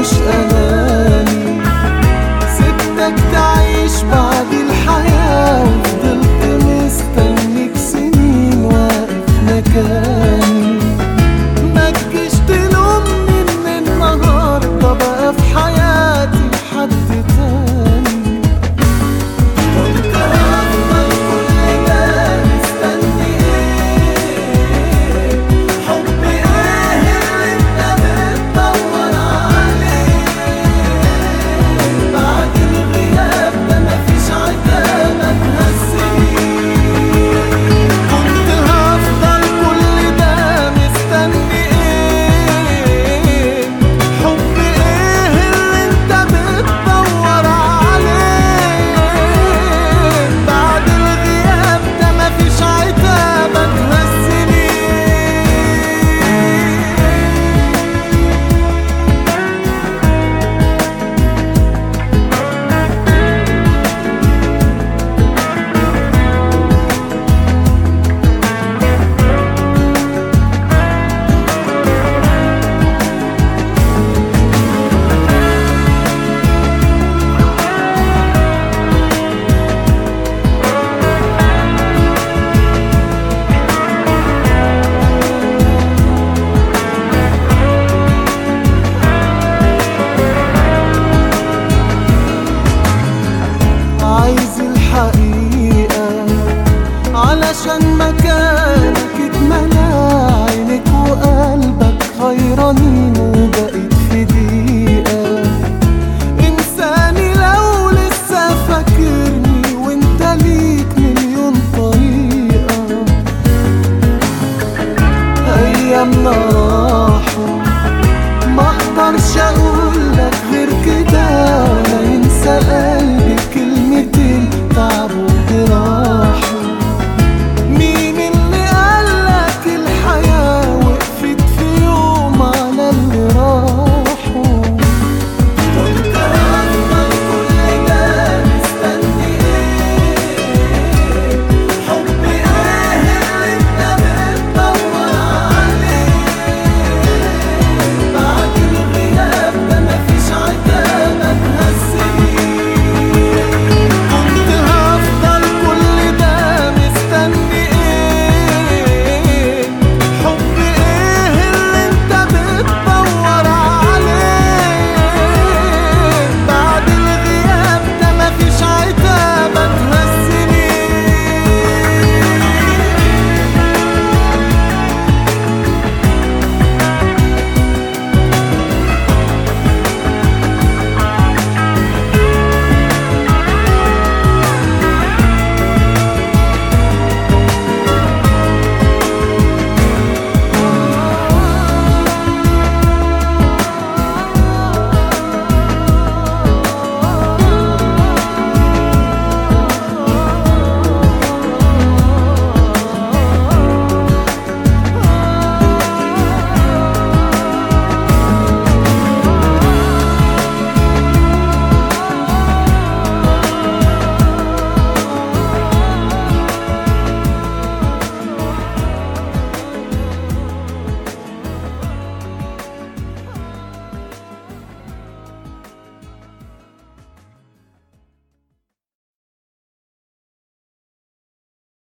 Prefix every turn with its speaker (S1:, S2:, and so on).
S1: مش أناني سبتك تعيش بعد الحياة وفضلت مستنيك سنين واقف مكاني ما تجيش تلومني ان النهارده بقى في حياتي حد تاني كنت هفضل كل ده مستني ايه حب ايه اللي انت بتدور عليه بعد الغياب ده مفيش عتاب هتهزني كنت هفضل كل ده مستني ايه حب ايه اللي انت بتدور عليه بعد الغياب ده مفيش عتاب هتهزني عايز الحقيقة علشان مكانك اتملى عينك وقلبك غيرانين وبقيت في دقيقة انساني لو لسه فاكرني وانت ليك مليون طريقة ايامنا راحوا ما اقدرش اقول لك غير كده